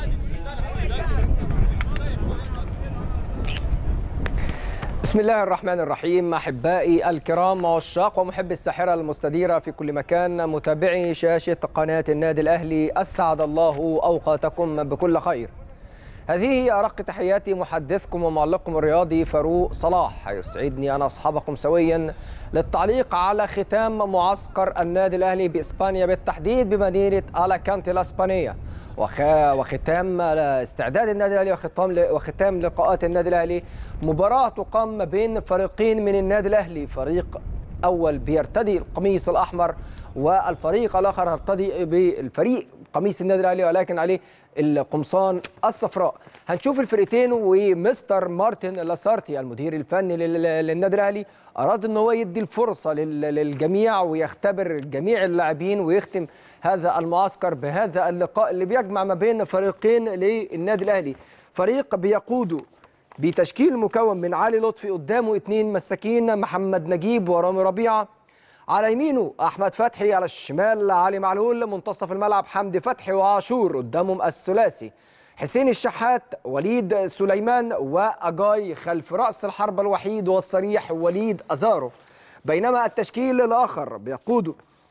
بسم الله الرحمن الرحيم احبائي الكرام عشاق ومحبي الساحره المستديره في كل مكان متابعي شاشه قناه النادي الاهلي اسعد الله اوقاتكم بكل خير. هذه هي ارق تحياتي محدثكم ومعلقكم الرياضي فاروق صلاح يسعدني ان اصحابكم سويا للتعليق على ختام معسكر النادي الاهلي باسبانيا بالتحديد بمدينه الاكانتي الاسبانيه. وختام استعداد النادي الاهلي وختام وختام لقاءات النادي الاهلي مباراه تقام ما بين فريقين من النادي الاهلي فريق اول بيرتدي القميص الاحمر والفريق الاخر يرتدي بالفريق قميص النادي الاهلي ولكن عليه القمصان الصفراء هنشوف الفرقتين ومستر مارتن لاسارتي المدير الفني للنادي الاهلي اراد ان هو يدي الفرصه للجميع ويختبر جميع اللاعبين ويختم هذا المعسكر بهذا اللقاء اللي بيجمع ما بين فريقين للنادي الاهلي فريق بيقوده بتشكيل مكون من علي لطفي قدامه اثنين مساكين محمد نجيب ورامي ربيعه على يمينه احمد فتحي على الشمال علي معلول منتصف الملعب حمدي فتحي وعاشور قدامهم الثلاثي حسين الشحات وليد سليمان واجاي خلف راس الحربه الوحيد والصريح وليد ازارو بينما التشكيل الاخر بيقوده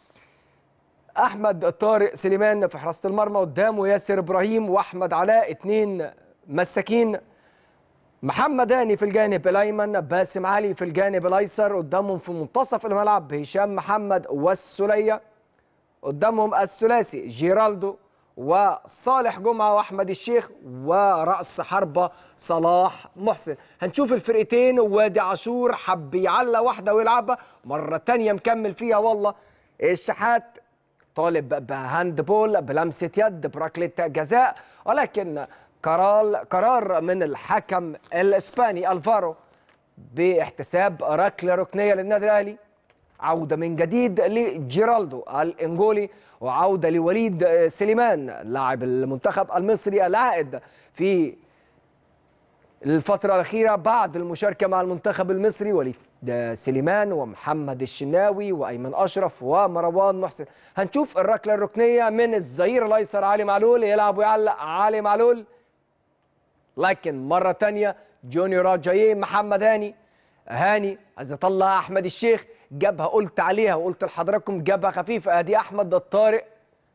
احمد طارق سليمان في حراسه المرمى قدامه ياسر ابراهيم واحمد علاء اثنين مساكين محمد هاني في الجانب الايمن باسم علي في الجانب الايسر قدامهم في منتصف الملعب هشام محمد والسليه قدامهم الثلاثي جيرالدو وصالح جمعه واحمد الشيخ وراس حربه صلاح محسن هنشوف الفرقتين وادي عاشور حب يعلى واحده ويلعبها مره تانية مكمل فيها والله الشحات طالب بهاند بول بلمسه يد بركله جزاء ولكن قرار قرار من الحكم الاسباني الفارو باحتساب ركله ركنيه للنادي الاهلي عوده من جديد لجيرالدو الانجولي وعوده لوليد سليمان لاعب المنتخب المصري العائد في الفترة الأخيرة بعد المشاركة مع المنتخب المصري وليد سليمان ومحمد الشناوي وأيمن أشرف ومروان محسن هنشوف الركلة الركنية من الظهير الأيسر علي معلول يلعب ويعلق علي معلول لكن مرة تانية جونيور جاي محمد هاني هاني عايز يطلع أحمد الشيخ جابها قلت عليها وقلت لحضراتكم جابها خفيفة أدي أحمد الطارق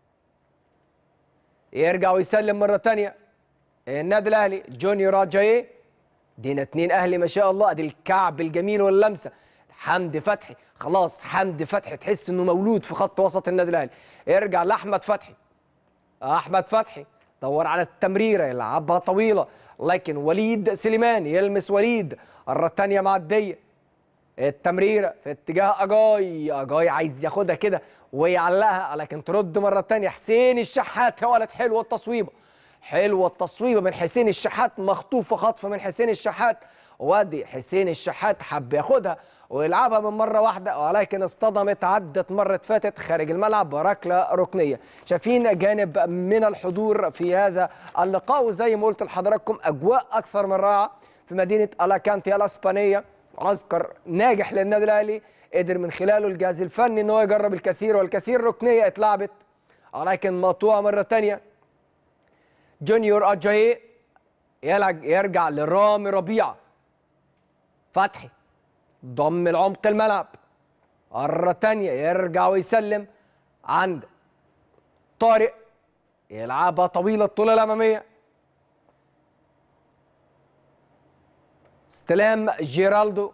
يرجع ويسلم مرة تانية النادي الأهلي جونيور جاي دينا اتنين أهلي ما شاء الله أدي الكعب الجميل واللمسة حمدي فتحي خلاص حمدي فتحي تحس إنه مولود في خط وسط النادي الأهلي يرجع لأحمد فتحي أحمد فتحي دور على التمريرة يلعبها طويلة لكن وليد سليمان يلمس وليد الرة الثانية معدية التمريرة في اتجاه أجاي أجاي عايز ياخدها كده ويعلقها لكن ترد مرة تانية حسين الشحات يا ولد حلوة التصويبة حلوة التصويبة من حسين الشحات مخطوفة خطف من حسين الشحات وادي حسين الشحات حب ياخدها ويلعبها من مرة واحدة ولكن اصطدمت عدت مرة فاتت خارج الملعب بركلة ركنية شايفين جانب من الحضور في هذا اللقاء وزي ما قلت لحضراتكم أجواء أكثر من رائعة في مدينة ألاكانتي الأسبانية معسكر ناجح للنادي الأهلي قدر من خلاله الجهاز الفني ان هو يجرب الكثير والكثير ركنية اتلعبت ولكن مقطوعة مرة تانية جونيور أجاي يرجع لرامي ربيعة فتحي ضم العمق الملعب مرة تانية يرجع ويسلم عند طارق يلعبها طويلة الطولة الأمامية استلام جيرالدو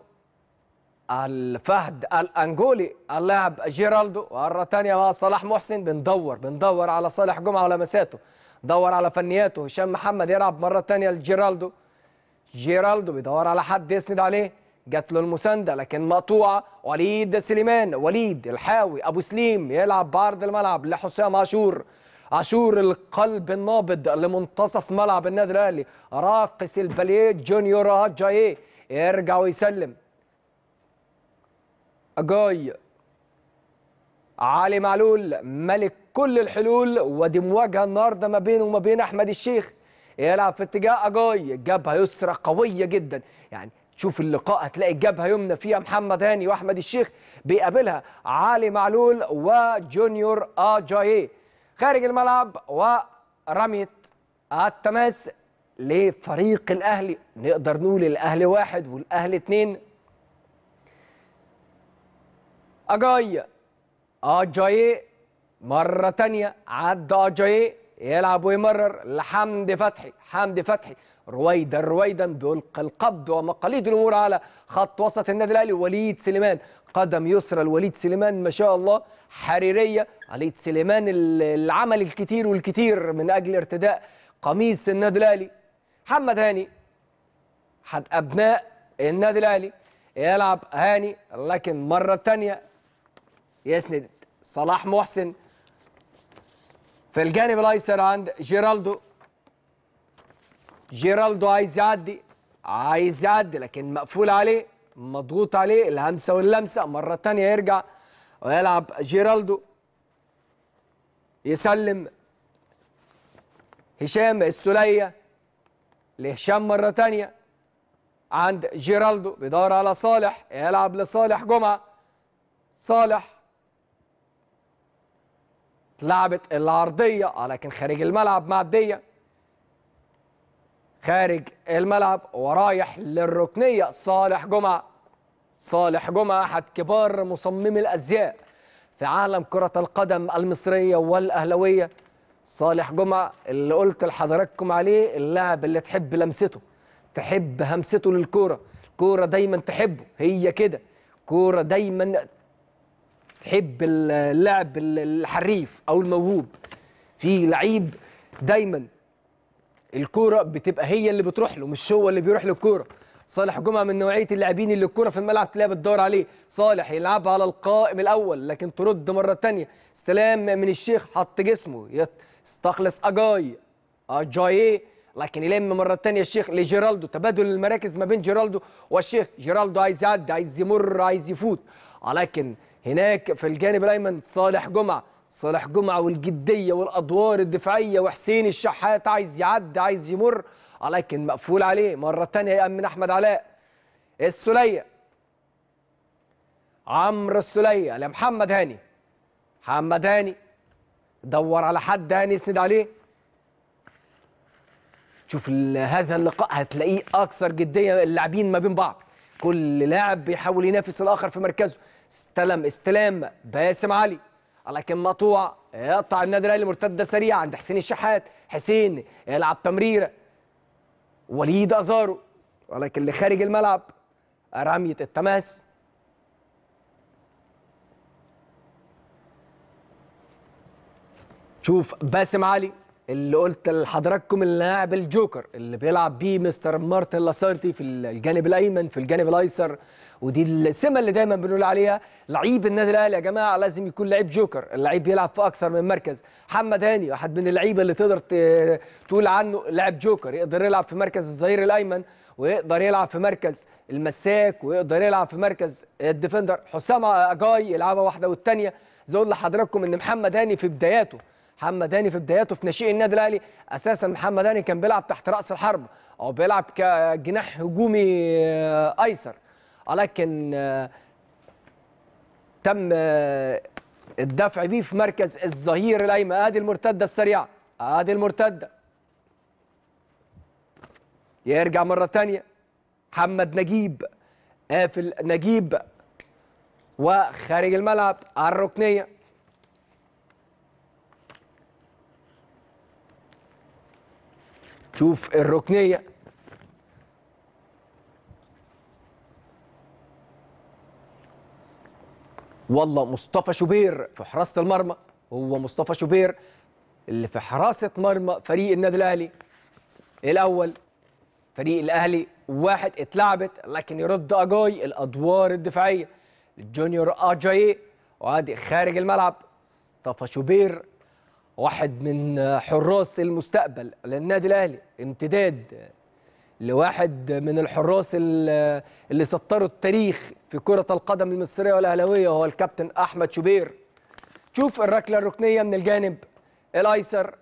الفهد الأنجولي اللاعب جيرالدو مرة تانية مع صلاح محسن بندور بندور على صالح جمعة ولمساته دور على فنياته هشام محمد يلعب مرة تانية لجيرالدو جيرالدو بيدور على حد يسند عليه جات له المسانده لكن مقطوعه وليد سليمان وليد الحاوي ابو سليم يلعب بعرض الملعب لحسام عاشور عاشور القلب النابض لمنتصف ملعب النادي الاهلي راقص الباليه جونيور جاي يرجع ويسلم اجاي علي معلول ملك كل الحلول ودي مواجهه النهارده ما بينه وما بين احمد الشيخ يلعب في اتجاه اجاي جبهه يسرى قويه جدا يعني تشوف اللقاء هتلاقي جبهه يمنى فيها محمد هاني واحمد الشيخ بيقابلها علي معلول وجونيور اجاي خارج الملعب ورميه التماس لفريق الاهلي نقدر نقول الاهلي واحد والاهلي اتنين اجاي اجاي مره تانية عدى اجاي يلعب ويمرر لحمدي فتحي حمدي فتحي رويدا رويدا بيلقي القبض ومقاليد الامور على خط وسط النادي الاهلي وليد سليمان قدم يسرى لوليد سليمان ما شاء الله حريريه وليد سليمان العمل الكتير والكتير من اجل ارتداء قميص النادي الاهلي محمد هاني حد ابناء النادي الاهلي يلعب هاني لكن مره تانية يسند صلاح محسن في الجانب الايسر عند جيرالدو جيرالدو عايز يعدي عايز يعدي لكن مقفول عليه مضغوط عليه الهمسه واللمسه مره تانية يرجع ويلعب جيرالدو يسلم هشام السليه لهشام مره تانية عند جيرالدو بيدور على صالح يلعب لصالح جمعه صالح لعبت العرضيه لكن خارج الملعب معديه خارج الملعب ورايح للركنيه صالح جمعه صالح جمعه احد كبار مصممي الازياء في عالم كره القدم المصريه والاهلويه صالح جمعه اللي قلت لحضراتكم عليه اللاعب اللي تحب لمسته تحب همسته للكوره الكوره دايما تحبه هي كده كوره دايما تحب اللعب الحريف او الموهوب في لعيب دايما الكوره بتبقى هي اللي بتروح له مش هو اللي بيروح للكوره صالح جمعه من نوعيه اللاعبين اللي الكوره في الملعب تلاقيها بتدور عليه صالح يلعبها على القائم الاول لكن ترد مره ثانيه استلام من الشيخ حط جسمه يستخلص اجاي اجاي لكن يلم مره ثانيه الشيخ لجيرالدو تبادل المراكز ما بين جيرالدو والشيخ جيرالدو عايز يعدي عايز يمر عايز يفوت لكن هناك في الجانب الايمن صالح جمعه صالح جمعه والجديه والادوار الدفاعيه وحسين الشحات عايز يعدي عايز يمر لكن مقفول عليه مره ثانيه يامن احمد علاء السليه عمرو السليه لمحمد هاني محمد هاني دور على حد هاني يسند عليه شوف هذا اللقاء هتلاقيه اكثر جديه اللاعبين ما بين بعض كل لاعب بيحاول ينافس الاخر في مركزه استلم استلام باسم علي لكن مقطوع يقطع النادي الاهلي مرتده سريعه عند حسين الشحات حسين يلعب تمريره وليد ازارو ولكن اللي خارج الملعب رميه التماس شوف باسم علي اللي قلت لحضراتكم اللاعب الجوكر اللي بيلعب بيه مستر مارتن لاسارتي في الجانب الايمن في الجانب الايسر ودي السمه اللي دايما بنقول عليها لعيب النادي الاهلي يا جماعه لازم يكون لعيب جوكر اللعيب بيلعب في اكثر من مركز محمد هاني واحد من اللعيبه اللي تقدر تقول عنه لاعب جوكر يقدر يلعب في مركز الظهير الايمن ويقدر يلعب في مركز المساك ويقدر يلعب في مركز الديفندر حسام اجاي يلعبها واحده والثانيه زي اقول لحضراتكم ان محمد هاني في بداياته محمد هاني في بداياته في ناشئ النادي الاهلي اساسا محمد هاني كان بيلعب تحت راس الحرب او بيلعب كجناح هجومي ايسر ولكن تم الدفع بيه في مركز الظهير الايمن ادي المرتده السريعه ادي المرتده يرجع مره ثانيه محمد نجيب قافل نجيب وخارج الملعب على الركنيه شوف الركنيه والله مصطفى شوبير في حراسه المرمى هو مصطفى شوبير اللي في حراسه مرمى فريق النادي الاهلي الاول فريق الاهلي واحد اتلعبت لكن يرد اجاي الادوار الدفاعيه الجونيور اجاي وادي خارج الملعب مصطفى شوبير واحد من حراس المستقبل للنادي الاهلي امتداد لواحد من الحراس اللي سطروا التاريخ في كرة القدم المصرية والأهلاوية وهو الكابتن أحمد شوبير شوف الركلة الركنية من الجانب الأيسر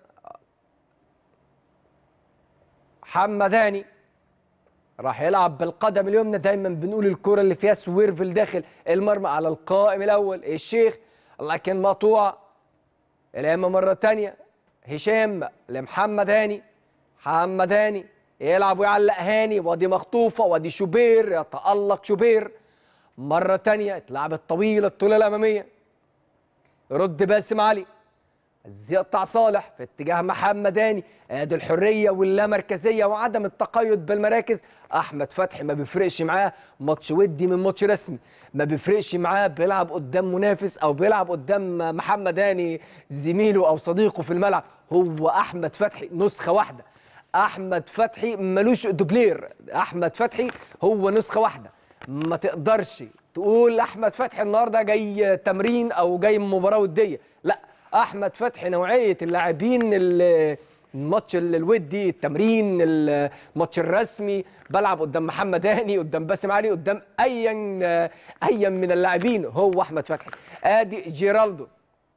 حمداني راح يلعب بالقدم اليمنى دايما بنقول الكرة اللي فيها سويرفل داخل المرمى على القائم الأول الشيخ لكن مقطوعة الأمة مرة تانية هشام لمحمد هاني محمد هاني يلعب ويعلق هاني وادي مخطوفه وادي شوبير يتالق شوبير مره تانية اتلعبت طويله الطوله الاماميه يرد باسم علي عايز يقطع صالح في اتجاه محمد هاني ادي الحريه واللامركزيه وعدم التقيد بالمراكز احمد فتحي ما بيفرقش معاه ماتش ودي من ماتش رسمي ما بيفرقش معاه بيلعب قدام منافس او بيلعب قدام محمد هاني زميله او صديقه في الملعب هو احمد فتحي نسخه واحده احمد فتحي ملوش دوبلير احمد فتحي هو نسخه واحده ما تقدرش تقول احمد فتحي النهارده جاي تمرين او جاي مباراه وديه لا احمد فتحي نوعيه اللاعبين اللي الماتش ال- الودي التمرين الماتش الرسمي بلعب قدام محمد هاني قدام باسم علي قدام ايا ايا من اللاعبين هو احمد فتحي ادي جيرالدو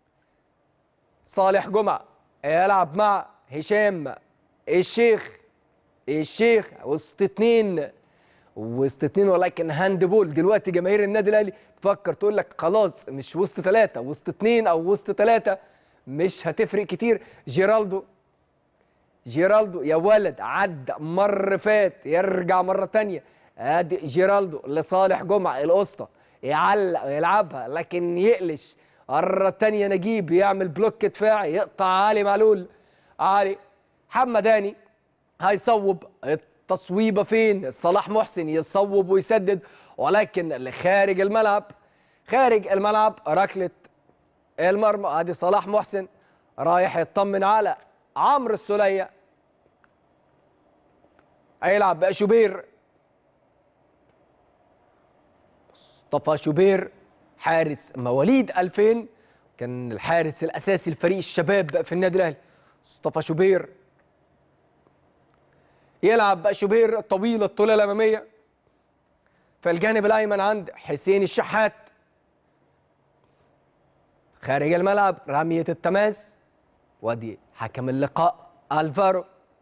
صالح جمعه يلعب مع هشام الشيخ الشيخ وسط اتنين وسط اتنين ولكن هاند بول دلوقتي جماهير النادي الاهلي تفكر تقول لك خلاص مش وسط ثلاثه وسط اتنين او وسط ثلاثه مش هتفرق كتير جيرالدو جيرالدو يا ولد عدى مر فات يرجع مره تانية ادي جيرالدو لصالح جمعه القسطى يعلق ويلعبها لكن يقلش مره تانية نجيب يعمل بلوك دفاعي يقطع علي معلول علي محمد هاني هيصوب التصويبه فين صلاح محسن يصوب ويسدد ولكن اللي خارج الملعب خارج الملعب ركله المرمى ادي صلاح محسن رايح يطمن على عمرو السوليه هيلعب بقى شوبير مصطفى شوبير حارس مواليد 2000 كان الحارس الاساسي لفريق الشباب في النادي الاهلي مصطفى شوبير يلعب بقى شوبير طويل الطوله الاماميه في الجانب الايمن عند حسين الشحات خارج الملعب رميه التماس وادي حكم اللقاء الفارو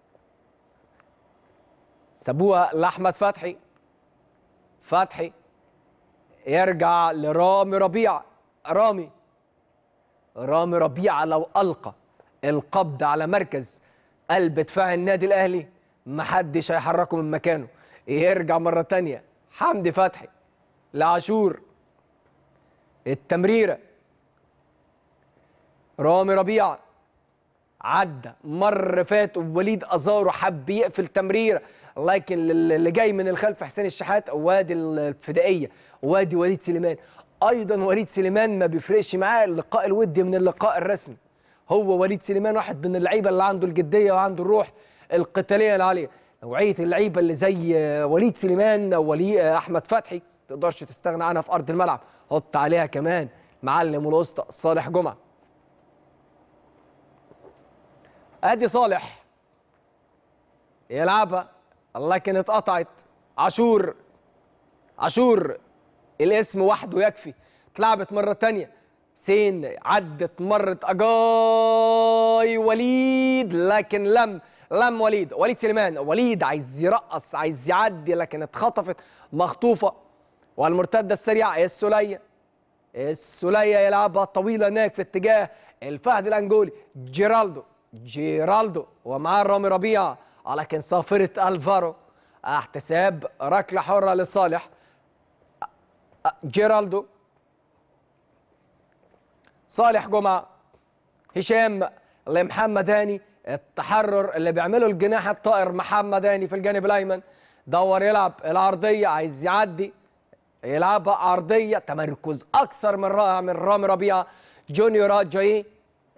سابوها لاحمد فتحي فتحي يرجع لرامي ربيع رامي رامي ربيع لو القى القبض على مركز قلب دفاع النادي الاهلي محدش هيحركه من مكانه يرجع مره تانية حمدي فتحي لعاشور التمريره رامي ربيع عدى مر فات ووليد ازارو حب يقفل تمريره لكن اللي جاي من الخلف حسين الشحات وادي الفدائيه وادي وليد سليمان ايضا وليد سليمان ما بيفرقش معاه اللقاء الودي من اللقاء الرسمي هو وليد سليمان واحد من اللعيبه اللي عنده الجديه وعنده الروح القتاليه العاليه نوعيه اللعيبه اللي زي وليد سليمان او ولي احمد فتحي تقدرش تستغنى عنها في ارض الملعب حط عليها كمان معلم الوسطى صالح جمعه ادي صالح يلعبها لكن اتقطعت عاشور عاشور الاسم وحده يكفي اتلعبت مرة تانية سين عدت مرة أجاي وليد لكن لم لم وليد وليد سليمان وليد عايز يرقص عايز يعدي لكن اتخطفت مخطوفة والمرتدة السريعة السولية السولية يلعبها طويلة هناك في اتجاه الفهد الأنجولي جيرالدو جيرالدو ومعاه رامي ربيعة لكن صافرة الفارو احتساب ركلة حرة لصالح جيرالدو صالح جمعة هشام لمحمد هاني التحرر اللي بيعمله الجناح الطائر محمد هاني في الجانب الايمن دور يلعب العرضيه عايز يعدي يلعبها عرضيه تمركز اكثر من رائع من رامي ربيعه جونيور جاي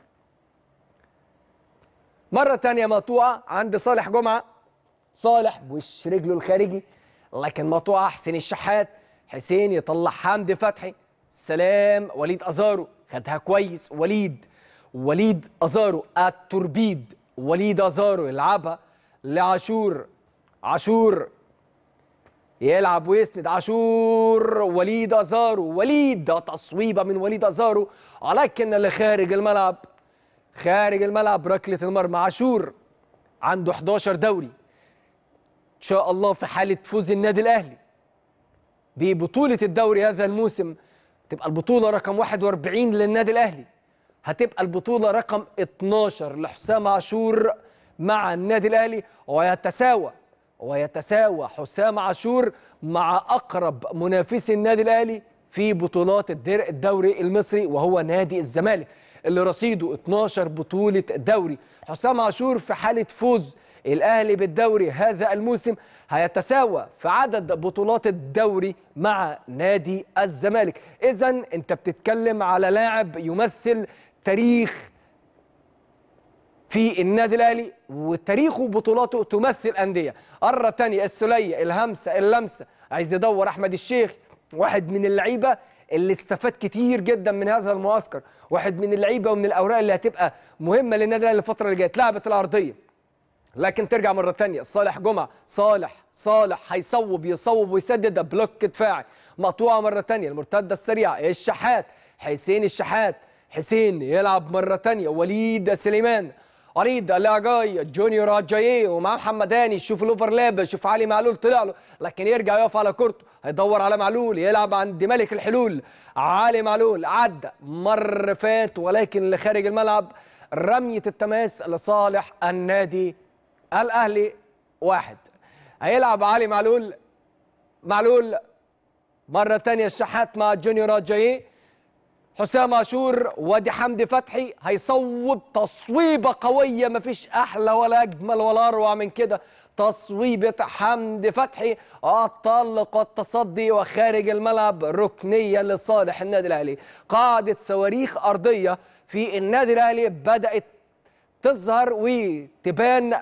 مره ثانيه مقطوعه عند صالح جمعه صالح بوش رجله الخارجي لكن مقطوعه حسين الشحات حسين يطلع حمدي فتحي سلام وليد ازارو خدها كويس وليد وليد ازارو التوربيد وليد ازارو يلعبها لعاشور عاشور يلعب ويسند عاشور وليد ازارو وليد ده تصويبه من وليد ازارو ولكن اللي خارج الملعب خارج الملعب ركله المرمى عاشور عنده 11 دوري ان شاء الله في حاله فوز النادي الاهلي ببطوله الدوري هذا الموسم تبقى البطوله رقم 41 للنادي الاهلي هتبقى البطوله رقم 12 لحسام عاشور مع النادي الاهلي ويتساوى ويتساوى حسام عاشور مع اقرب منافسي النادي الاهلي في بطولات الدر- الدوري المصري وهو نادي الزمالك اللي رصيده 12 بطوله دوري حسام عاشور في حاله فوز الاهلي بالدوري هذا الموسم هيتساوى في عدد بطولات الدوري مع نادي الزمالك اذا انت بتتكلم على لاعب يمثل تاريخ في النادي الاهلي وتاريخه وبطولاته تمثل انديه مره تانية السليه الهمسه اللمسه عايز يدور احمد الشيخ واحد من اللعيبه اللي استفاد كتير جدا من هذا المعسكر واحد من اللعيبه ومن الاوراق اللي هتبقى مهمه للنادي الاهلي الفتره اللي جايه اتلعبت العرضيه لكن ترجع مره تانية صالح جمعه صالح صالح هيصوب يصوب ويسدد بلوك دفاعي مقطوعه مره تانية المرتده السريعه الشحات حسين الشحات حسين يلعب مره تانية وليد سليمان وليد العجاي جونيور جاي ومعاه محمد هاني شوف الاوفرلاب شوف علي معلول طلع له لكن يرجع يقف على كورته هيدور على معلول يلعب عند ملك الحلول علي معلول عدى مر فات ولكن لخارج الملعب رميه التماس لصالح النادي الاهلي واحد هيلعب علي معلول معلول مرة تانية الشحات مع جونيور جاي حسام عاشور وادي حمدي فتحي هيصوب تصويبة قوية مفيش أحلى ولا أجمل ولا أروع من كده تصويبة حمدي فتحي الطلق التصدي وخارج الملعب ركنية لصالح النادي الأهلي قاعدة صواريخ أرضية في النادي الأهلي بدأت تظهر وتبان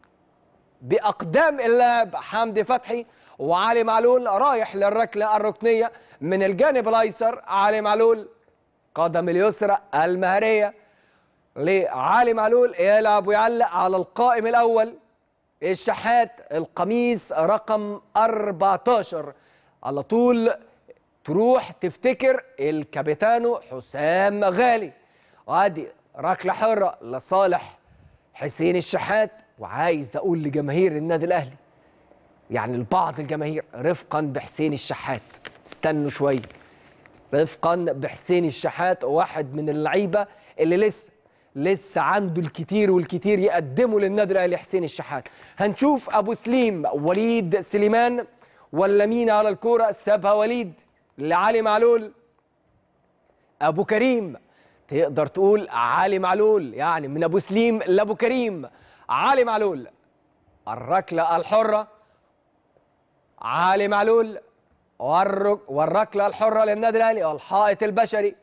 باقدام اللاعب حمدي فتحي وعلي معلول رايح للركله الركنيه من الجانب الايسر علي معلول قدم اليسرى المهريه لعلي معلول يلعب ويعلق على القائم الاول الشحات القميص رقم 14 على طول تروح تفتكر الكابيتانو حسام غالي وادي ركله حره لصالح حسين الشحات وعايز اقول لجماهير النادي الاهلي يعني لبعض الجماهير رفقا بحسين الشحات استنوا شويه رفقا بحسين الشحات واحد من اللعيبه اللي لسه لسه عنده الكتير والكتير يقدمه للنادي الاهلي حسين الشحات هنشوف ابو سليم وليد سليمان ولا مين على الكوره سابها وليد لعلي معلول ابو كريم تقدر تقول علي معلول يعني من ابو سليم لابو كريم علي معلول الركله الحره علي معلول والرك- والركله الحره للنادي الاهلي والحائط البشري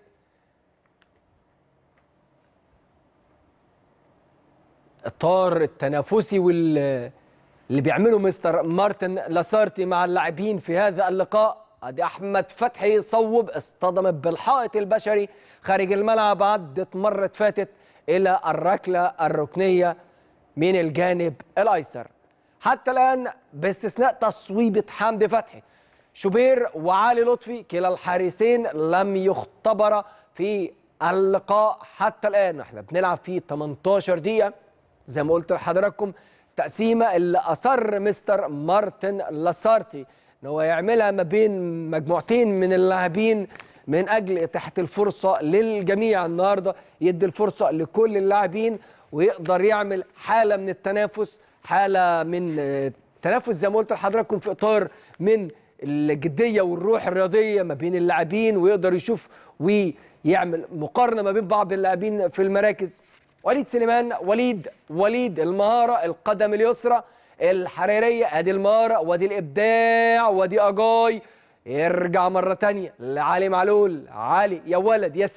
الطار التنافسي وال اللي بيعمله مستر مارتن لاسارتي مع اللاعبين في هذا اللقاء ادي احمد فتحي صوب اصطدم بالحائط البشري خارج الملعب عدت مرة فاتت الى الركله الركنيه من الجانب الايسر حتى الان باستثناء تصويبه حمدي فتحي شوبير وعلي لطفي كلا الحارسين لم يختبر في اللقاء حتى الان احنا بنلعب فيه 18 دقيقه زي ما قلت لحضراتكم تقسيمه اللي اصر مستر مارتن لاسارتي ان هو يعملها ما بين مجموعتين من اللاعبين من اجل اتاحه الفرصه للجميع النهارده يدي الفرصه لكل اللاعبين ويقدر يعمل حاله من التنافس حاله من آه، تنافس زي ما قلت لحضراتكم في اطار من الجديه والروح الرياضيه ما بين اللاعبين ويقدر يشوف ويعمل مقارنه ما بين بعض اللاعبين في المراكز وليد سليمان وليد وليد المهاره القدم اليسرى الحريريه ادي المهاره وادي الابداع وادي اجاي يرجع مره تانية لعلي معلول علي يا ولد يا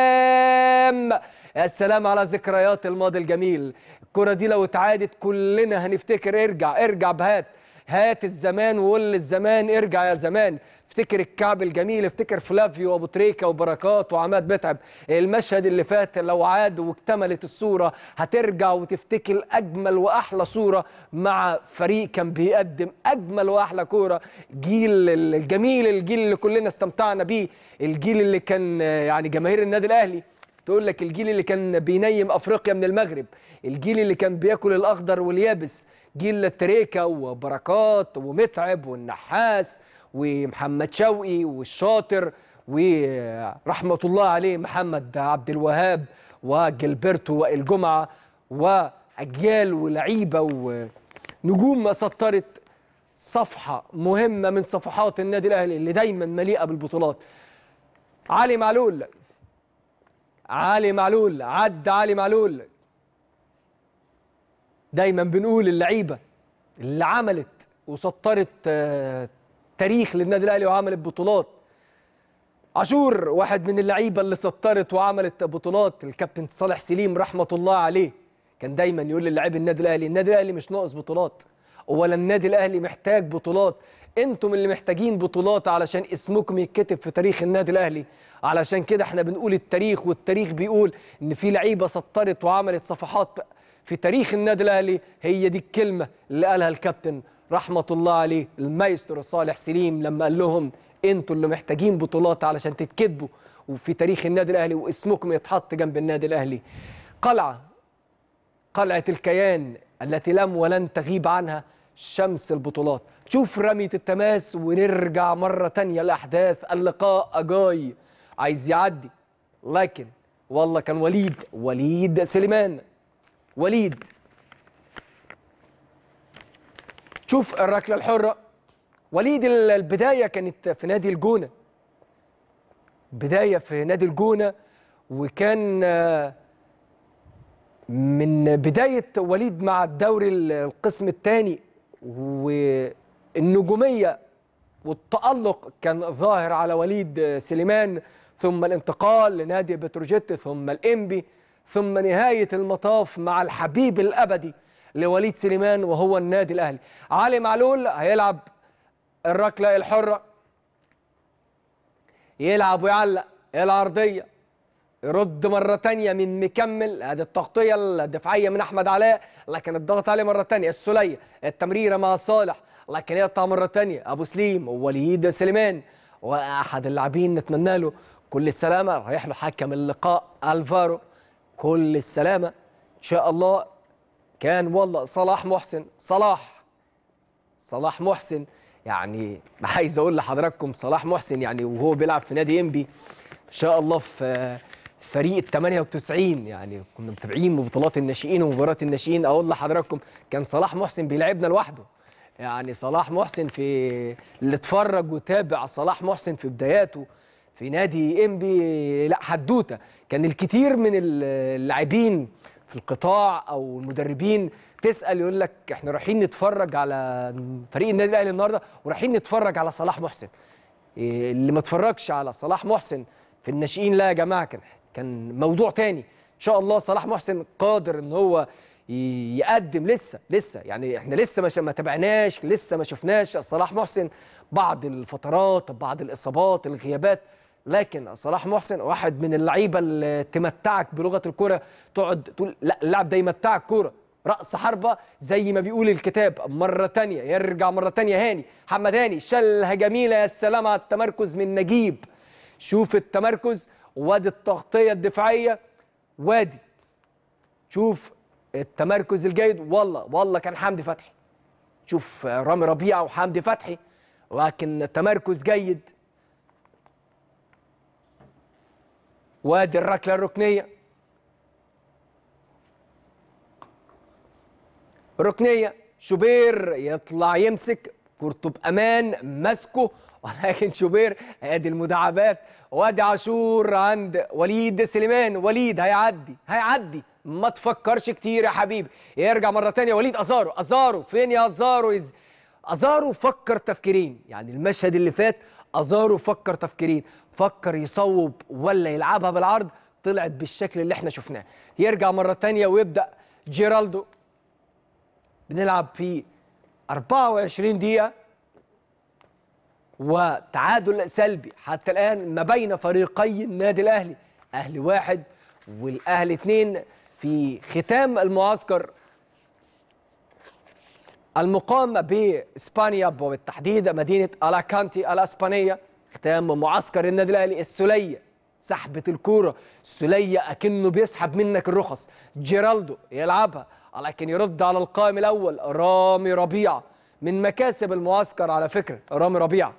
سلام يا سلام على ذكريات الماضي الجميل الكره دي لو اتعادت كلنا هنفتكر ارجع ارجع بهات هات الزمان وقول للزمان ارجع يا زمان افتكر الكعب الجميل افتكر فلافيو وابو تريكه وبركات وعماد متعب المشهد اللي فات لو عاد واكتملت الصوره هترجع وتفتكر اجمل واحلى صوره مع فريق كان بيقدم اجمل واحلى كوره جيل الجميل الجيل اللي كلنا استمتعنا بيه الجيل اللي كان آه، يعني جماهير النادي الاهلي تقول لك الجيل اللي كان بينيم افريقيا من المغرب الجيل اللي كان بياكل الاخضر واليابس جيل التريكه وبركات ومتعب والنحاس ومحمد شوقي والشاطر ورحمه الله عليه محمد عبد الوهاب وجلبرتو والجمعه اجيال ولعيبه ونجوم سطرت صفحه مهمه من صفحات النادي الاهلي اللي دايما مليئه بالبطولات علي معلول علي معلول عد علي معلول دايما بنقول اللعيبه اللي عملت وسطرت آه، تاريخ للنادي الاهلي وعملت بطولات عاشور واحد من اللعيبه اللي سطرت وعملت بطولات الكابتن صالح سليم رحمه الله عليه كان دايما يقول للاعبي النادي الاهلي النادي الاهلي مش ناقص بطولات ولا النادي الاهلي محتاج بطولات انتم اللي محتاجين بطولات علشان اسمكم يتكتب في تاريخ النادي الاهلي علشان كده احنا بنقول التاريخ والتاريخ بيقول ان في لعيبه سطرت وعملت صفحات في تاريخ النادي الاهلي هي دي الكلمه اللي قالها الكابتن رحمه الله عليه المايسترو صالح سليم لما قال لهم انتوا اللي محتاجين بطولات علشان تتكتبوا وفي تاريخ النادي الاهلي واسمكم يتحط جنب النادي الاهلي قلعه قلعه الكيان التي لم ولن تغيب عنها شمس البطولات شوف رمية التماس ونرجع مرة تانية لأحداث اللقاء أجاي عايز يعدي لكن والله كان وليد وليد سليمان وليد شوف الركلة الحرة وليد ال- البداية كانت في نادي الجونة بداية في نادي الجونة وكان آه، من بداية وليد مع الدوري ال- القسم الثاني والنجومية والتألق كان ظاهر على وليد سليمان ثم الانتقال لنادي بتروجيت ثم الإنبي ثم نهاية المطاف مع الحبيب الأبدي لوليد سليمان وهو النادي الأهلي علي معلول هيلعب الركلة الحرة يلعب ويعلق العرضية يرد مرة تانية من مكمل هذه التغطية الدفاعية من أحمد علاء لكن الضغط عليه مرة تانية السلية التمريرة مع صالح لكن يقطع مرة تانية أبو سليم ووليد سليمان وأحد اللاعبين نتمنى له كل السلامة رايح له حكم اللقاء ألفارو كل السلامة إن شاء الله كان والله صلاح محسن صلاح صلاح محسن يعني عايز اقول لحضراتكم صلاح محسن يعني وهو بيلعب في نادي انبي ان شاء الله في فريق ال 98 يعني كنا متابعين بطولات الناشئين ومباريات الناشئين اقول لحضراتكم كان صلاح محسن بيلعبنا لوحده يعني صلاح محسن في اللي اتفرج وتابع صلاح محسن في بداياته في نادي انبي لا حدوته كان الكثير من اللاعبين في القطاع او المدربين تسال يقول لك احنا رايحين نتفرج على فريق النادي الاهلي النهارده ورايحين نتفرج على صلاح محسن إيه اللي ما اتفرجش على صلاح محسن في الناشئين لا يا جماعه كان كان موضوع تاني ان شاء الله صلاح محسن قادر ان هو ي- يقدم لسه لسه يعني احنا لسه ما ش- ما تابعناش لسه ما شفناش صلاح محسن بعض الفترات بعض الاصابات الغيابات لكن صلاح محسن واحد من اللعيبه اللي تمتعك بلغه الكره تقعد تقول لا اللاعب ده يمتعك كوره رأس حربة زي ما بيقول الكتاب مرة تانية يرجع مرة تانية هاني محمد هاني شلها جميلة يا سلام على التمركز من نجيب شوف التمركز وادي التغطية الدفاعية وادي شوف التمركز الجيد والله والله كان حمدي فتحي شوف رامي ربيعة وحمدي فتحي لكن تمركز جيد وادي الركلة الركنية ركنيه شوبير يطلع يمسك كورته بامان ماسكه ولكن شوبير ادي المداعبات وادي عاشور عند وليد سليمان وليد هيعدي هيعدي ما تفكرش كتير يا حبيبي يرجع مره تانية وليد ازارو ازارو فين يا ازارو يز... ازارو فكر تفكيرين يعني المشهد اللي فات ازارو فكر تفكيرين فكر يصوب ولا يلعبها بالعرض طلعت بالشكل اللي احنا شفناه يرجع مره تانية ويبدا جيرالدو بنلعب في 24 دقيقة وتعادل سلبي حتى الآن ما بين فريقي النادي الأهلي أهلي واحد والأهلي اثنين في ختام المعسكر المقام بإسبانيا وبالتحديد مدينة ألاكانتي الأسبانية ختام معسكر النادي الأهلي السلية سحبة الكورة السلية أكنه بيسحب منك الرخص جيرالدو يلعبها لكن يرد على القائم الاول رامي ربيعه من مكاسب المعسكر على فكره رامي ربيعه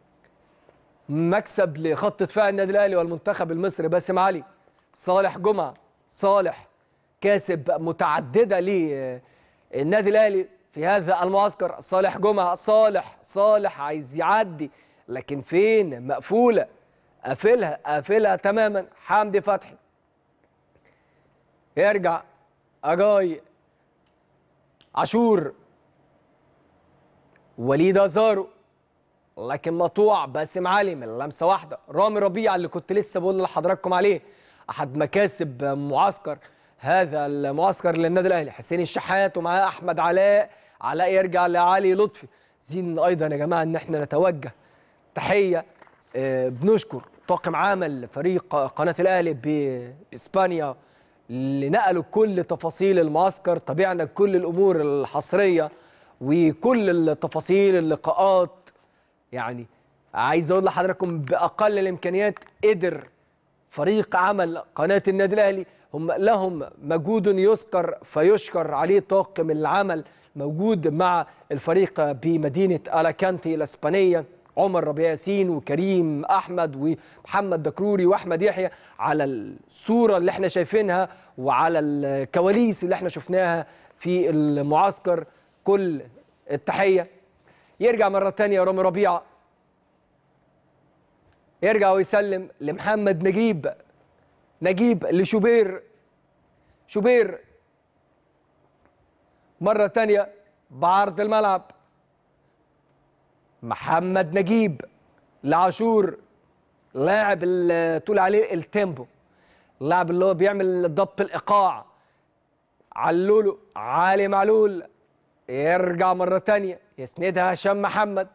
مكسب لخط دفاع النادي الاهلي والمنتخب المصري باسم علي صالح جمعه صالح مكاسب متعدده للنادي الاهلي في هذا المعسكر صالح جمعه صالح صالح عايز يعدي لكن فين مقفوله قافلها قافلها تماما حمدي فتحي يرجع اجاي عاشور وليد ازارو لكن مطوع باسم علي من لمسه واحده رامي ربيعه اللي كنت لسه بقول لحضراتكم عليه احد مكاسب معسكر هذا المعسكر للنادي الاهلي حسين الشحات ومعاه احمد علاء علاء يرجع لعلي لطفي زين ايضا يا جماعه ان احنا نتوجه تحيه آه، بنشكر طاقم عمل فريق قناه الاهلي ب- باسبانيا اللي نقلوا كل تفاصيل المعسكر تابعنا كل الامور الحصريه وكل التفاصيل اللقاءات يعني عايز اقول لحضراتكم باقل الامكانيات قدر فريق عمل قناه النادي الاهلي هم لهم مجهود يذكر فيشكر عليه طاقم العمل موجود مع الفريق بمدينه الاكانتي الاسبانيه عمر ربيع ياسين وكريم احمد ومحمد دكروري واحمد يحيى على الصوره اللي احنا شايفينها وعلى الكواليس اللي احنا شفناها في المعسكر كل التحيه يرجع مره ثانيه رامي ربيعه يرجع ويسلم لمحمد نجيب نجيب لشوبير شوبير مرة تانية بعرض الملعب محمد نجيب لعاشور لاعب اللي تقول عليه التيمبو اللاعب اللي هو بيعمل ضبط الايقاع علوله علي معلول يرجع مرة تانية يسندها هشام محمد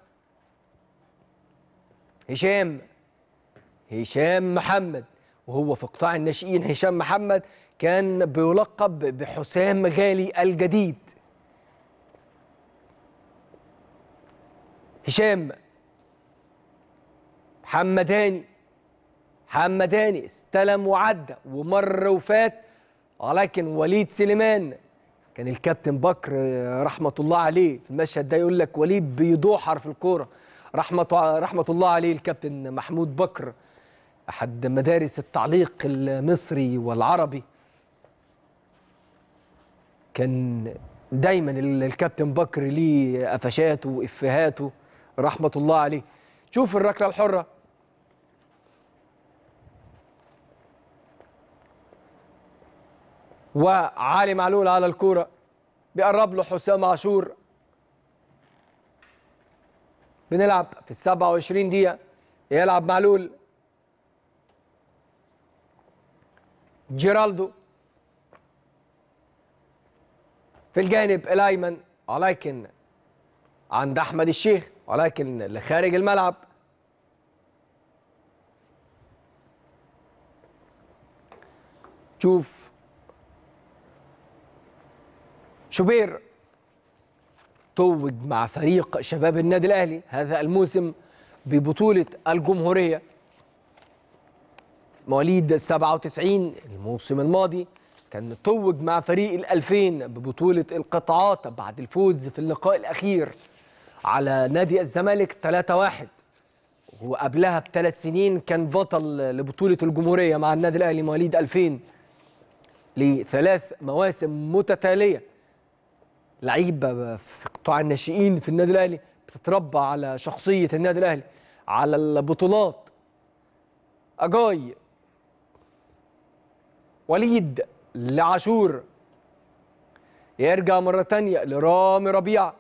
هشام هشام محمد وهو في قطاع الناشئين هشام محمد كان بيلقب بحسام غالي الجديد هشام حمداني حمداني استلم وعدى ومر وفات ولكن وليد سليمان كان الكابتن بكر رحمه الله عليه في المشهد ده يقول لك وليد بيدوحر في الكوره رحمه رحمه الله عليه الكابتن محمود بكر احد مدارس التعليق المصري والعربي كان دايما الكابتن بكر ليه قفشاته وافهاته رحمه الله عليه شوف الركله الحره وعلي معلول على الكوره بيقرب له حسام عاشور بنلعب في ال 27 دقيقه يلعب معلول جيرالدو في الجانب الايمن ولكن عند احمد الشيخ ولكن لخارج الملعب شوف شوبير توج مع فريق شباب النادي الاهلي هذا الموسم ببطوله الجمهوريه مواليد 97 الموسم الماضي كان توج مع فريق الألفين ببطولة القطاعات بعد الفوز في اللقاء الأخير على نادي الزمالك 3-1 وقبلها بثلاث سنين كان بطل لبطولة الجمهورية مع النادي الأهلي مواليد 2000 لثلاث مواسم متتالية لعيبة في قطاع الناشئين في النادي الأهلي بتتربى على شخصية النادي الأهلي على البطولات أجاي وليد لعاشور يرجع مرة تانية لرامي ربيعة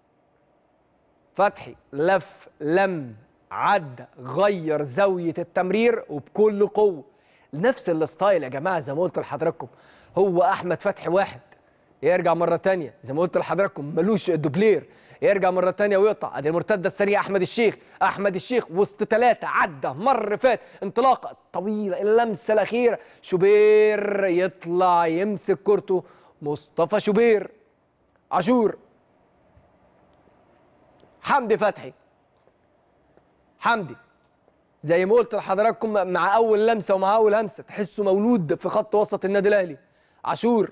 فتحي لف لم عدى غير زاوية التمرير وبكل قوة نفس الستايل يا جماعة زي ما قلت لحضراتكم هو أحمد فتحي واحد يرجع مرة تانية زي ما قلت لحضراتكم ملوش دوبلير يرجع مرة تانية ويقطع ادي المرتدة السريعة أحمد الشيخ أحمد الشيخ وسط ثلاثة عدى مر فات انطلاقة طويلة اللمسة الأخيرة شوبير يطلع يمسك كورته مصطفى شوبير عاشور حمدي فتحي حمدي زي ما قلت لحضراتكم مع أول لمسة ومع أول همسة تحسه مولود في خط وسط النادي الأهلي عاشور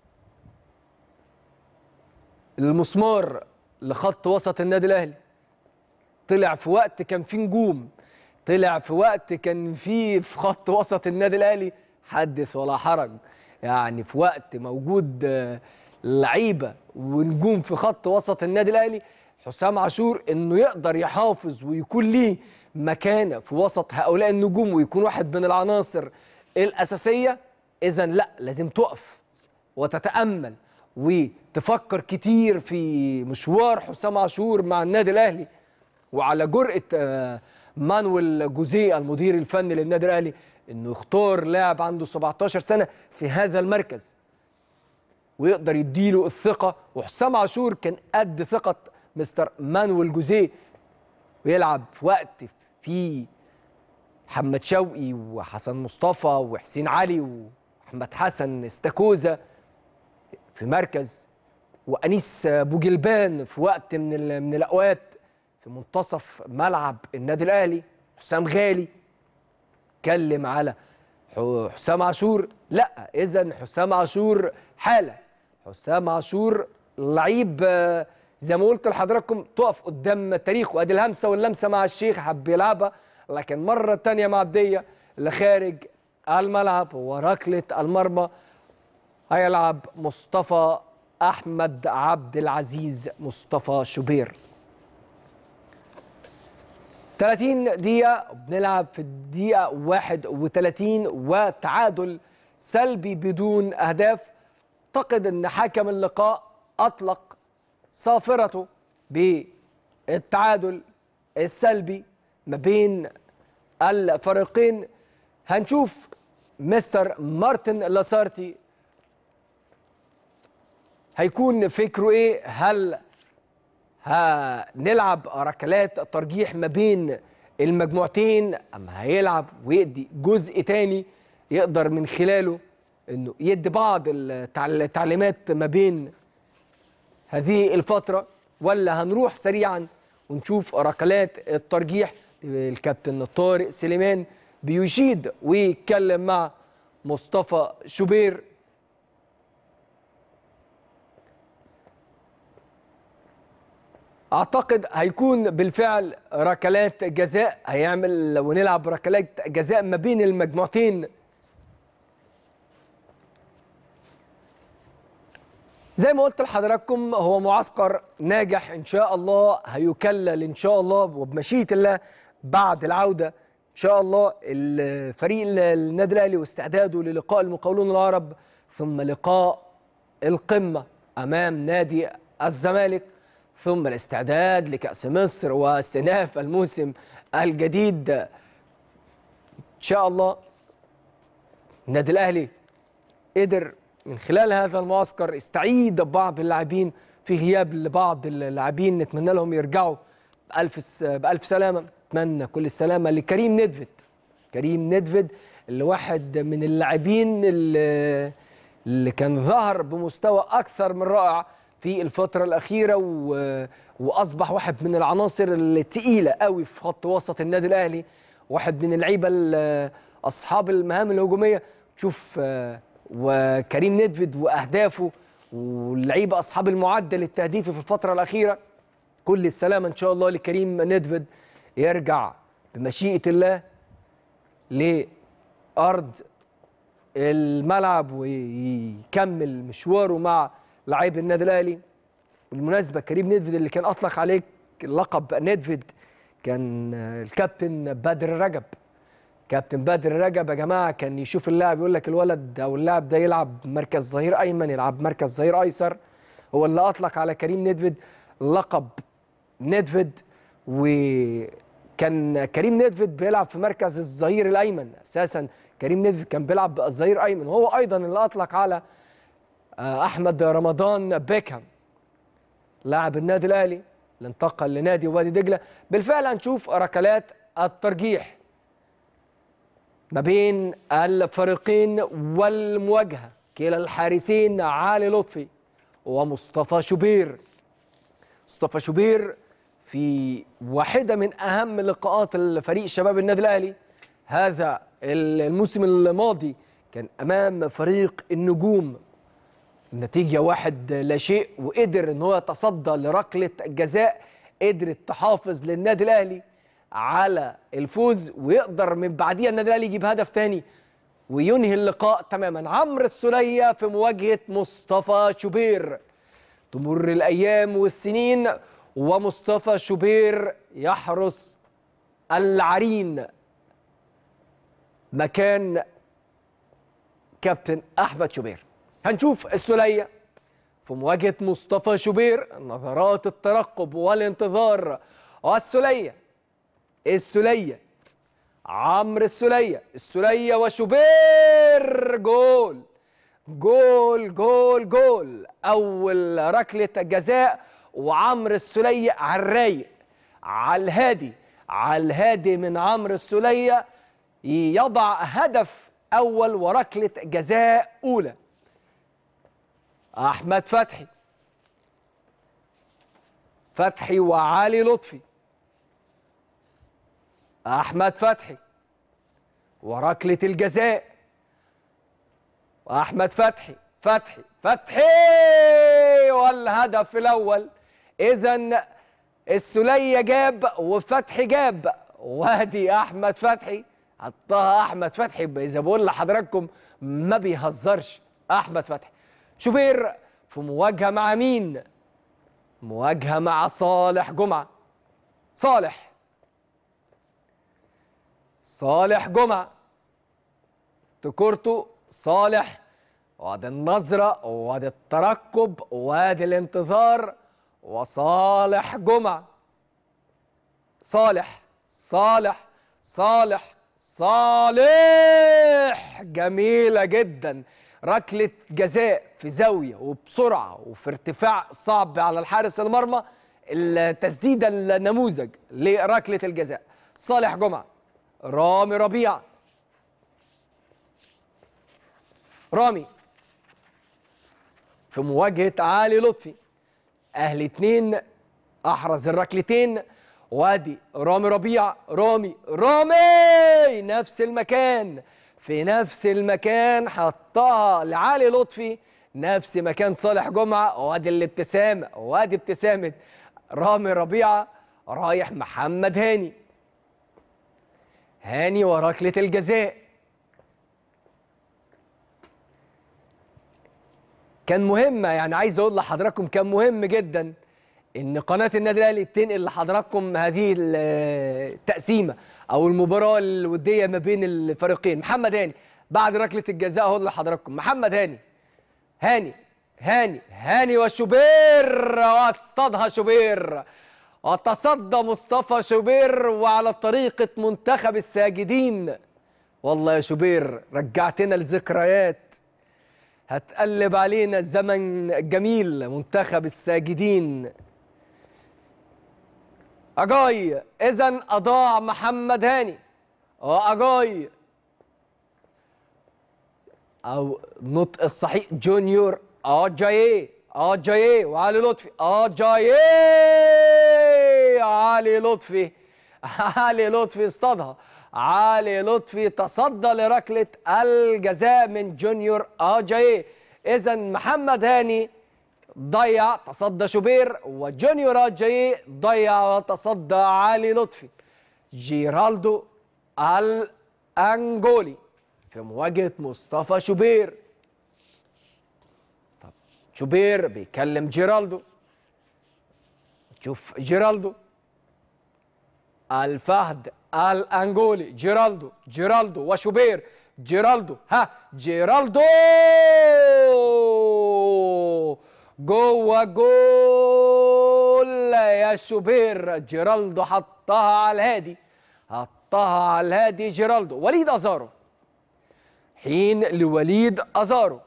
المسمار لخط وسط النادي الاهلي طلع في وقت كان فيه نجوم طلع في وقت كان فيه في خط وسط النادي الاهلي حدث ولا حرج يعني في وقت موجود آه، لعيبه ونجوم في خط وسط النادي الاهلي حسام عاشور انه يقدر يحافظ ويكون ليه مكانه في وسط هؤلاء النجوم ويكون واحد من العناصر الاساسيه اذا لا لازم تقف وتتامل وتفكر كتير في مشوار حسام عاشور مع النادي الاهلي وعلى جرأة آه، مانويل جوزيه المدير الفني للنادي الاهلي انه يختار لاعب عنده 17 سنه في هذا المركز ويقدر يديله الثقه وحسام عاشور كان قد ثقه مستر مانويل جوزيه ويلعب في وقت فيه محمد شوقي وحسن مصطفى وحسين علي واحمد حسن استاكوزا في مركز وانيس بوجلبان في وقت من ال- من الاوقات في منتصف ملعب النادي الاهلي حسام غالي اتكلم على ح- حسام عاشور لا اذا حسام عاشور حاله حسام عاشور لعيب آه، زي ما قلت لحضراتكم تقف قدام تاريخه ادي الهمسه واللمسه مع الشيخ حب يلعبها لكن مره تانية معديه لخارج الملعب وركله المرمى هيلعب مصطفى احمد عبد العزيز مصطفى شوبير 30 دقيقة بنلعب في الدقيقة 31 وتعادل سلبي بدون أهداف أعتقد أن حكم اللقاء أطلق صافرته بالتعادل السلبي ما بين الفريقين هنشوف مستر مارتن لاسارتي هيكون فكره ايه هل هنلعب ركلات ترجيح ما بين المجموعتين اما هيلعب ويدي جزء تاني يقدر من خلاله انه يدي بعض التع- التعليمات ما بين هذه الفترة ولا هنروح سريعا ونشوف ركلات الترجيح الكابتن طارق سليمان بيشيد ويتكلم مع مصطفى شوبير اعتقد هيكون بالفعل ركلات جزاء هيعمل ونلعب ركلات جزاء ما بين المجموعتين زي ما قلت لحضراتكم هو معسكر ناجح ان شاء الله هيكلل ان شاء الله وبمشيئه الله بعد العوده ان شاء الله الفريق النادي الاهلي واستعداده للقاء المقاولون العرب ثم لقاء القمه امام نادي الزمالك ثم الاستعداد لكاس مصر واستئناف الموسم الجديد ان شاء الله النادي الاهلي قدر من خلال هذا المعسكر استعيد بعض اللاعبين في غياب لبعض اللاعبين نتمنى لهم يرجعوا بألف س- بألف سلامة نتمنى كل السلامة لكريم ندفد كريم ندفد اللي واحد من اللاعبين اللي, اللي كان ظهر بمستوى أكثر من رائع في الفترة الأخيرة و... وأصبح واحد من العناصر الثقيلة قوي في خط وسط النادي الأهلي واحد من اللعيبة ال- أصحاب المهام الهجومية تشوف آه، وكريم ندفد واهدافه واللعيبه اصحاب المعدل التهديفي في الفتره الاخيره كل السلامه ان شاء الله لكريم ندفد يرجع بمشيئه الله لارض الملعب ويكمل مشواره مع لعيب النادي الاهلي بالمناسبه كريم ندفد اللي كان اطلق عليه لقب ندفد كان الكابتن بدر رجب كابتن بدر رجب يا جماعه كان يشوف اللاعب يقول لك الولد او اللاعب ده يلعب مركز ظهير ايمن يلعب مركز ظهير ايسر هو اللي اطلق على كريم ندفد لقب ندفد وكان كريم ندفد بيلعب في مركز الظهير الايمن اساسا كريم ندفد كان بيلعب الظهير ايمن هو ايضا اللي اطلق على آه، احمد رمضان بيكهام لاعب النادي الاهلي اللي انتقل لنادي وادي دجله بالفعل هنشوف ركلات الترجيح ما بين الفريقين والمواجهه كلا الحارسين علي لطفي ومصطفى شوبير مصطفى شوبير في واحده من اهم لقاءات الفريق شباب النادي الاهلي هذا الموسم الماضي كان امام فريق النجوم النتيجة واحد لا شيء وقدر ان هو يتصدى لركلة جزاء قدرت تحافظ للنادي الاهلي على الفوز ويقدر من بعديها النادي الاهلي يجيب هدف تاني وينهي اللقاء تماما عمرو السولية في مواجهة مصطفى شوبير تمر الأيام والسنين ومصطفى شوبير يحرس العرين مكان كابتن أحمد شوبير هنشوف السولية في مواجهة مصطفى شوبير نظرات الترقب والانتظار والسولية السولية عمرو السولية السولية وشوبير جول جول جول جول أول ركلة جزاء وعمرو السولية على الرايق على الهادي على الهادي من عمرو السولية يضع هدف أول وركلة جزاء أولى أحمد فتحي فتحي وعلي لطفي أحمد فتحي وركلة الجزاء وأحمد فتحي فتحي فتحي والهدف الأول إذا السلية جاب وفتحي جاب وادي أحمد فتحي حطها أحمد فتحي إذا بقول لحضراتكم ما بيهزرش أحمد فتحي شوبير في مواجهة مع مين؟ مواجهة مع صالح جمعة صالح صالح جمعة تكورته صالح وادي النظرة وادي الترقب وادي الانتظار وصالح جمعة صالح صالح صالح صالح جميلة جدا ركلة جزاء في زاوية وبسرعة وفي ارتفاع صعب على الحارس المرمى التسديدة النموذج لركلة الجزاء صالح جمعة رامي ربيع رامي في مواجهة علي لطفي أهلي اتنين أحرز الركلتين وادي رامي ربيع رامي رامي نفس المكان في نفس المكان حطها لعلي لطفي نفس مكان صالح جمعة وادي الابتسامة وادي ابتسامة رامي ربيعة رايح محمد هاني هاني وركلة الجزاء كان مهمة يعني عايز أقول لحضراتكم كان مهم جدا إن قناة النادي الأهلي تنقل لحضراتكم هذه التقسيمة أو المباراة الودية ما بين الفريقين محمد هاني بعد ركلة الجزاء أهو لحضراتكم محمد هاني هاني هاني هاني وشوبير واصطادها شوبير وتصدى مصطفى شوبير وعلى طريقة منتخب الساجدين والله يا شوبير رجعتنا لذكريات هتقلب علينا الزمن الجميل منتخب الساجدين أجاي إذا أضاع محمد هاني وأجاي أو نطق الصحيح جونيور أجاي أجاي وعلي لطفي أجاي علي لطفي علي لطفي اصطادها علي لطفي تصدى لركلة الجزاء من جونيور أجاي إذا محمد هاني ضيع تصدى شوبير وجونيور أجاي ضيع وتصدى علي لطفي جيرالدو الأنجولي في مواجهة مصطفى شوبير طب شوبير بيكلم جيرالدو شوف جيرالدو الفهد الانجولي جيرالدو جيرالدو وشوبير جيرالدو ها جيرالدو جوه جول يا شوبير جيرالدو حطها على الهادي حطها على الهادي جيرالدو وليد ازارو حين لوليد ازارو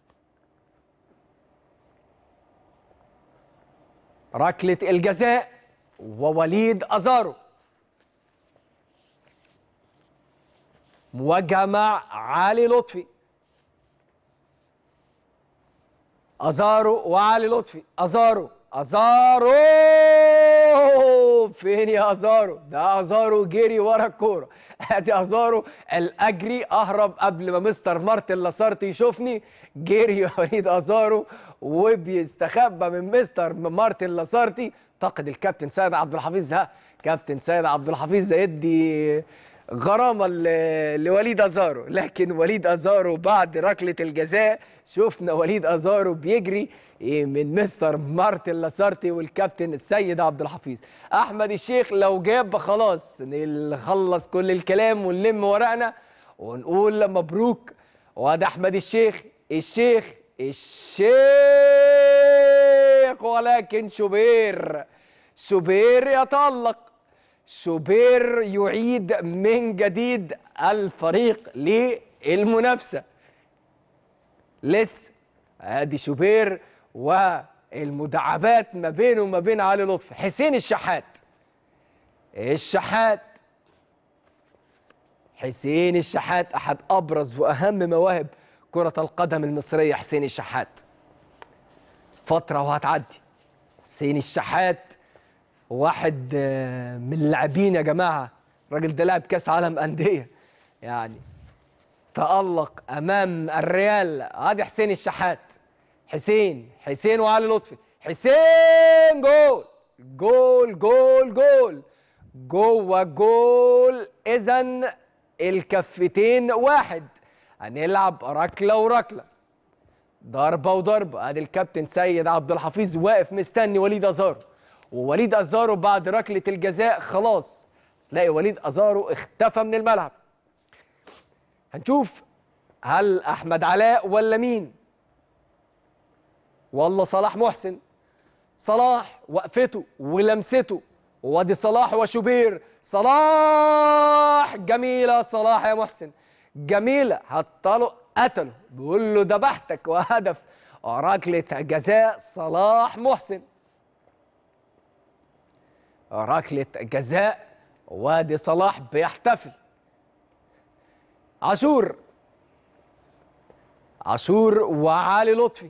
ركلة الجزاء ووليد أزارو مواجهة مع علي لطفي أزارو وعلي لطفي أزارو أزارو فين يا أزارو ده أزارو جري ورا الكورة ادي أزارو الأجري أهرب قبل ما مستر مارتن لاسارتي يشوفني جري وليد أزارو وبيستخبى من مستر مارتن لاسارتي اعتقد الكابتن سيد عبد الحفيظ ها كابتن سيد عبد الحفيظ يدي غرامه ل- لوليد ازارو لكن وليد ازارو بعد ركله الجزاء شفنا وليد ازارو بيجري إيه من مستر مارتن لاسارتي والكابتن السيد عبد الحفيظ احمد الشيخ لو جاب خلاص نخلص كل الكلام ونلم ورقنا ونقول مبروك وده احمد الشيخ الشيخ الشيخ ولكن شوبير شوبير يتألق شوبير يعيد من جديد الفريق للمنافسة لسه ادي شوبير والمداعبات ما بينه وما بين علي لطفي حسين الشحات الشحات حسين الشحات احد ابرز واهم مواهب كرة القدم المصرية حسين الشحات فترة وهتعدي حسين الشحات واحد آه، من اللاعبين يا جماعة الراجل ده لاعب كاس عالم أندية يعني تألق أمام الريال ادي حسين الشحات حسين حسين وعلي لطفي حسين جول جول جول جول جوه جول اذا الكفتين واحد هنلعب ركله وركله ضربه وضربه ادي الكابتن سيد عبد الحفيظ واقف مستني وليد ازارو ووليد ازارو بعد ركله الجزاء خلاص تلاقي وليد ازارو اختفى من الملعب هنشوف هل احمد علاء ولا مين والله صلاح محسن صلاح وقفته ولمسته وادي صلاح وشوبير صلاح جميله صلاح يا محسن جميله حطله قتله بيقول له ذبحتك وهدف ركله جزاء صلاح محسن ركله جزاء وادي صلاح بيحتفل عاشور عاشور وعلي لطفي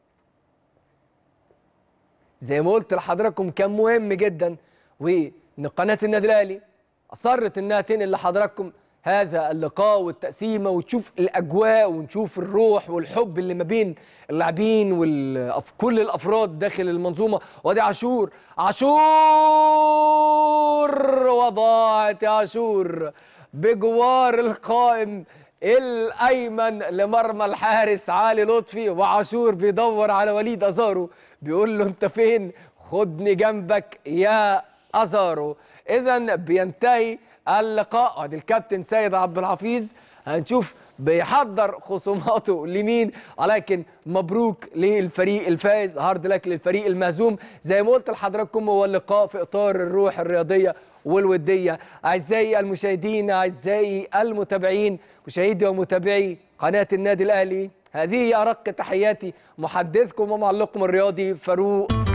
زي ما قلت لحضراتكم كان مهم جدا وان قناه النادي الاهلي اصرت انها تنقل لحضراتكم هذا اللقاء والتقسيمه وتشوف الاجواء ونشوف الروح والحب اللي ما بين اللاعبين وكل الافراد داخل المنظومه وادي عاشور عاشور وضاعت يا عاشور بجوار القائم الايمن لمرمى الحارس علي لطفي وعاشور بيدور على وليد ازارو بيقول له انت فين خدني جنبك يا ازارو اذا بينتهي اللقاء ادي الكابتن سيد عبد الحفيظ هنشوف بيحضر خصوماته لمين ولكن مبروك للفريق الفائز هارد لك للفريق المهزوم زي ما قلت لحضراتكم هو اللقاء في اطار الروح الرياضيه والوديه اعزائي المشاهدين اعزائي المتابعين مشاهدي ومتابعي قناه النادي الاهلي هذه ارق تحياتي محدثكم ومعلقكم الرياضي فاروق